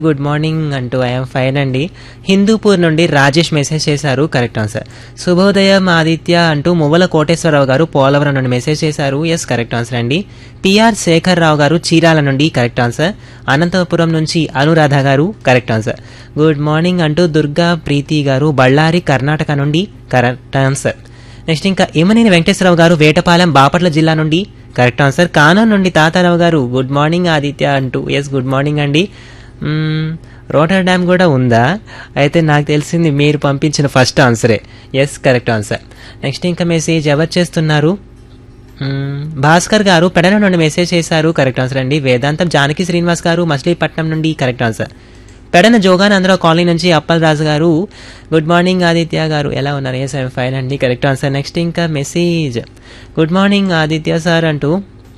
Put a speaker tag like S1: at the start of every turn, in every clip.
S1: good morning అంటూ I'm fine అండి హిందూపూర్ నుండి రాజేష్ మెసేజ్ చేశారు కరెక్ట్ ఆన్సర్ శుభోదయం ఆదిత్య అంటూ మువ్వల కోటేశ్వరరావు గారు పోలవరం నుండి మెసేజ్ చేశారు ఎస్ కరెక్ట్ ఆన్సర్ అండి పిఆర్ శేఖర్ రావు గారు చీరాల నుండి కరెక్ట్ ఆన్సర్ అనంతపురం నుంచి అనురాధ గారు కరెక్ట్ ఆన్సర్ గుడ్ మార్నింగ్ అంటూ దుర్గా ప్రీతి గారు బళ్ళారి కర్ణాటక నుండి కరెక్ట్ ఆన్సర్ నెక్స్ట్ ఇంకా ఇమనేని వెంకటేశ్వరరావు గారు వేటపాలెం బాపట్ల జిల్లా నుండి కరెక్ట్ ఆన్సర్ కానూన్ నుండి తాతారావు గారు గుడ్ మార్నింగ్ ఆదిత్య అంటూ ఎస్ గుడ్ మార్నింగ్ అండి మ్మ్, రోటర్ డ్యామ్ కూడా ఉందా అయితే నాకు తెలిసింది మీరు పంపించిన ఫస్ట్ ఆన్సరే ఎస్ కరెక్ట్ ఆన్సర్ నెక్స్ట్ ఇంకా మెసేజ్ ఎవరు చేస్తున్నారు మ్మ్, భాస్కర్ గారు పెడన నుండి మెసేజ్ చేశారు కరెక్ట్ ఆన్సర్ అండి వేదాంతం జానకి శ్రీనివాస్ గారు మచిలీపట్నం నుండి correct answer Pedana Joganandarao colony నుంచి అప్పల్ రాజు గారు గుడ్ మార్నింగ్ ఆదిత్య గారు ఎలా ఉన్నారు ఎస్ ఐఎమ్ ఫైన్ అండి కరెక్ట్ ఆన్సర్ నెక్స్ట్ ఇంకా message good morning Aditya sir అంటూ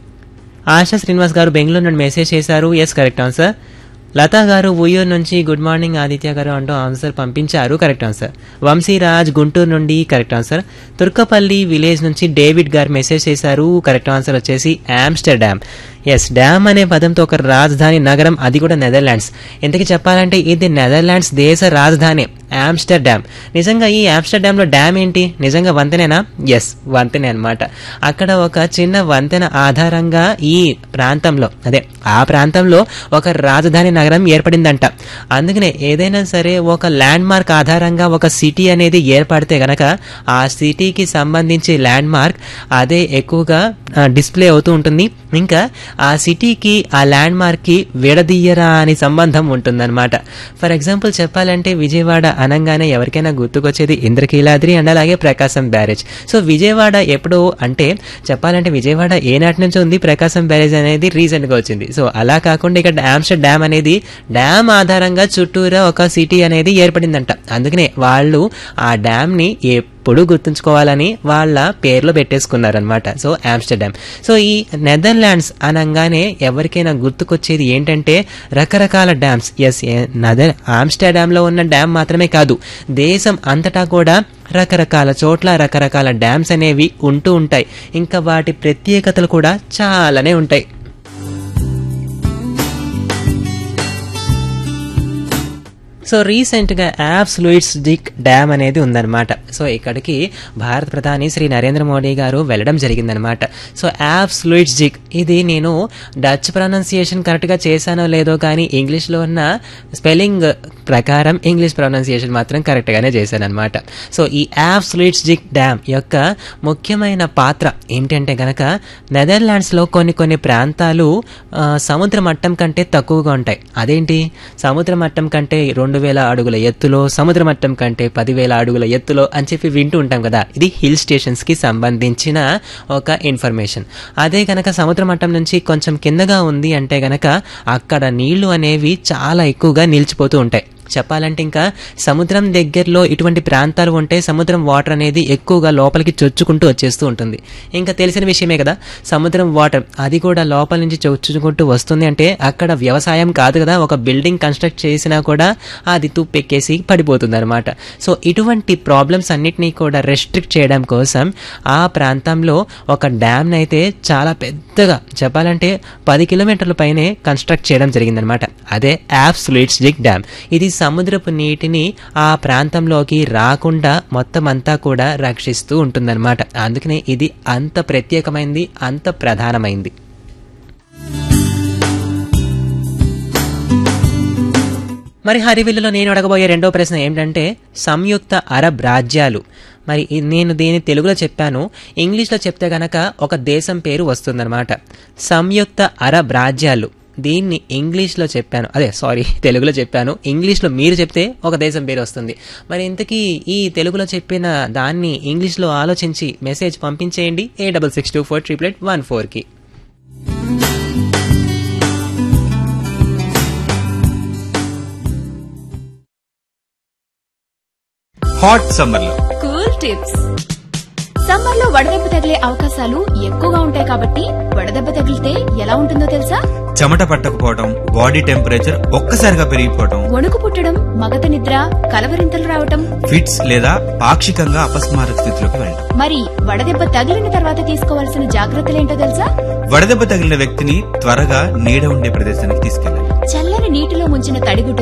S1: ఆశా శ్రీనివాస్ గారు బెంగళూరు నుండి మెసేజ్ చేశారు ఎస్ కరెక్ట్ ఆన్సర్ లతా గారు ఉయ్యూరు నుంచి గుడ్ మార్నింగ్ ఆదిత్య గారు అంటూ ఆన్సర్ పంపించారు కరెక్ట్ ఆన్సర్ వంశీరాజ్ గుంటూరు నుండి కరెక్ట్ ఆన్సర్ తుర్కపల్లి విలేజ్ నుంచి డేవిడ్ గారు మెసేజ్ చేశారు కరెక్ట్ ఆన్సర్ వచ్చేసి ఆమ్స్టర్డామ్ ఎస్ డ్యామ్ అనే పదంతో ఒక రాజధాని నగరం అది కూడా నెదర్లాండ్స్ ఇంతకీ చెప్పాలంటే ఇది నెదర్లాండ్స్ దేశ రాజధాని ఆమ్స్టర్డామ్ నిజంగా ఈ ఆమ్స్టర్డామ్ లో డ్యామ్ ఏంటి నిజంగా వంతెనేనా ఎస్ వంతెనే అన్నమాట అక్కడ ఒక చిన్న వంతెన ఆధారంగా ఈ ప్రాంతంలో అదే ఆ ప్రాంతంలో ఒక రాజధాని నగరం ఏర్పడిందంట అందుకనే ఏదైనా సరే ఒక ల్యాండ్ మార్క్ ఆధారంగా ఒక సిటీ అనేది ఏర్పడితే గనక ఆ సిటీకి సంబంధించి ల్యాండ్ మార్క్ అదే ఎక్కువగా డిస్ప్లే అవుతూ ఉంటుంది ఇంకా ఆ సిటీకి ఆ ల్యాండ్ మార్క్ కి విడదీయరా అని సంబంధం ఉంటుందన్నమాట ఫర్ ఎగ్జాంపుల్ చెప్పాలంటే విజయవాడ అనంగానే ఎవరికైనా గుర్తుకొచ్చేది ఇంద్రకీలాద్రి అండ్ అలాగే ప్రకాశం బ్యారేజ్ సో విజయవాడ ఎప్పుడు అంటే చెప్పాలంటే విజయవాడ ఏనాటి నుంచి ఉంది ప్రకాశం బ్యారేజ్ అనేది రీసెంట్ గా వచ్చింది సో అలా కాకుండా ఇక్కడ ఆమ్స్టర్ డ్యామ్ అనేది డ్యామ్ ఆధారంగా చుట్టూరా ఒక సిటీ అనేది ఏర్పడిందంట అందుకనే వాళ్ళు ఆ డ్యామ్ ని ఎప్పుడు గుర్తుంచుకోవాలని వాళ్ళ పేర్లో పెట్టేసుకున్నారనమాట సో ఆమ్స్టర్డామ్ సో ఈ నెదర్లాండ్స్ అనగానే ఎవరికైనా గుర్తుకొచ్చేది ఏంటంటే రకరకాల డ్యామ్స్ ఎస్ నదర్ ఆమ్స్టర్డామ్ లో ఉన్న డ్యామ్ మాత్రమే కాదు దేశం అంతటా కూడా రకరకాల చోట్ల రకరకాల డ్యామ్స్ అనేవి ఉంటూ ఉంటాయి ఇంకా వాటి ప్రత్యేకతలు కూడా చాలానే ఉంటాయి సో రీసెంట్గా యాప్స్ లూయిడ్స్ డిక్ డ్యామ్ అనేది ఉందన్నమాట సో ఇక్కడికి భారత ప్రధాని శ్రీ నరేంద్ర మోడీ గారు వెళ్ళడం జరిగిందనమాట సో యాప్స్ లూయిడ్స్ డిక్ ఇది నేను డచ్ ప్రొనౌన్సియేషన్ కరెక్ట్గా చేశానో లేదో కానీ ఇంగ్లీష్లో ఉన్న స్పెల్లింగ్ ప్రకారం ఇంగ్లీష్ ప్రొనౌన్సియేషన్ మాత్రం కరెక్ట్గానే చేశానమాట సో ఈ యాప్స్ లూయిడ్స్ డిక్ డ్యామ్ యొక్క ముఖ్యమైన పాత్ర ఏంటంటే గనక నెదర్లాండ్స్లో కొన్ని కొన్ని ప్రాంతాలు ఆ, సముద్ర మట్టం కంటే తక్కువగా ఉంటాయి అదేంటి సముద్ర మట్టం కంటే రెండు వేల అడుగుల ఎత్తులో సముద్ర మట్టం కంటే పదివేల అడుగుల ఎత్తులో అని చెప్పి వింటూ ఉంటాం కదా ఇది హిల్ స్టేషన్స్ కి సంబంధించిన ఒక ఇన్ఫర్మేషన్ అదే గనక సముద్ర మట్టం నుంచి కొంచెం కిందగా ఉంది అంటే గనక అక్కడ నీళ్లు అనేవి చాలా ఎక్కువగా నిలిచిపోతూ ఉంటాయి చెప్పాలంటే ఇంకా సముద్రం దగ్గరలో ఇటువంటి ప్రాంతాలు ఉంటే సముద్రం వాటర్ అనేది ఎక్కువగా లోపలికి చొచ్చుకుంటూ వచ్చేస్తూ ఉంటుంది ఇంకా తెలిసిన విషయమే కదా సముద్రం వాటర్ అది కూడా లోపల నుంచి చొచ్చుకుంటూ వస్తుంది అంటే అక్కడ వ్యవసాయం కాదు కదా ఒక బిల్డింగ్ కన్స్ట్రక్ట్ చేసినా కూడా అది తుప్పెక్కేసి పడిపోతుంది అనమాట సో ఇటువంటి ప్రాబ్లమ్స్ అన్నిటినీ కూడా రెస్ట్రిక్ట్ చేయడం కోసం ఆ ప్రాంతంలో ఒక డ్యామ్ అయితే చాలా పెద్దగా చెప్పాలంటే పది కిలోమీటర్ల పైనే కన్స్ట్రక్ట్ చేయడం జరిగిందనమాట అదే యాప్స్ జిక్ డ్యామ్ ఇది సముద్రపు నీటిని ఆ ప్రాంతంలోకి రాకుండా మొత్తం అంతా కూడా రక్షిస్తూ ఉంటుందన్నమాట అందుకనే ఇది అంత ప్రత్యేకమైంది అంత ప్రధానమైంది మరి హరివిల్లులో నేను అడగబోయే రెండో ప్రశ్న ఏంటంటే సంయుక్త అరబ్ రాజ్యాలు మరి ఈ- నేను దీన్ని తెలుగులో చెప్పాను ఇంగ్లీష్లో చెప్తే గనక ఒక దేశం పేరు వస్తుందన్నమాట సంయుక్త అరబ్ రాజ్యాలు దీన్ని ఇంగ్లీష్లో చెప్పాను అదే సారీ తెలుగులో చెప్పాను ఇంగ్లీష్లో మీరు చెప్తే ఒక దేశం పేరు వస్తుంది మరి ఇంతకీ ఈ తెలుగులో చెప్పిన దాన్ని ఇంగ్లీష్లో ఆలోచించి మెసేజ్ పంపించేయండి A double six two four triple eight one ఫోర్కి
S2: హాట్ సమ్మర్ లో
S3: కూల్ టిప్స్ సమ్మర్ లో వడదెబ్బ తగిలే అవకాశాలు ఎక్కువగా ఉంటాయి కాబట్టి వడదెబ్బ తగిలితే ఎలా ఉంటుందో తెలుసా
S2: చెమట పట్టకపోవడం బాడీ టెంపరేచర్ ఒక్కసారిగా పెరిగిపోవడం
S3: వణుకు పుట్టడం మగత నిద్ర కలవరింతలు రావటం
S2: ఫిట్స్ లేదా పాక్షికంగా అపస్మారక స్థితిలోకి వెళ్ళడం
S3: మరి వడదెబ్బ తగిలిన తర్వాత తీసుకోవాల్సిన జాగ్రత్తలేంటో తెలుసా
S2: వడదెబ్బ తగిలిన వ్యక్తిని త్వరగా నీడ ఉండే ప్రదేశానికి తీసుకెళ్ళాలి
S3: చల్లని నీటిలో ముంచిన తడిగుడ్డు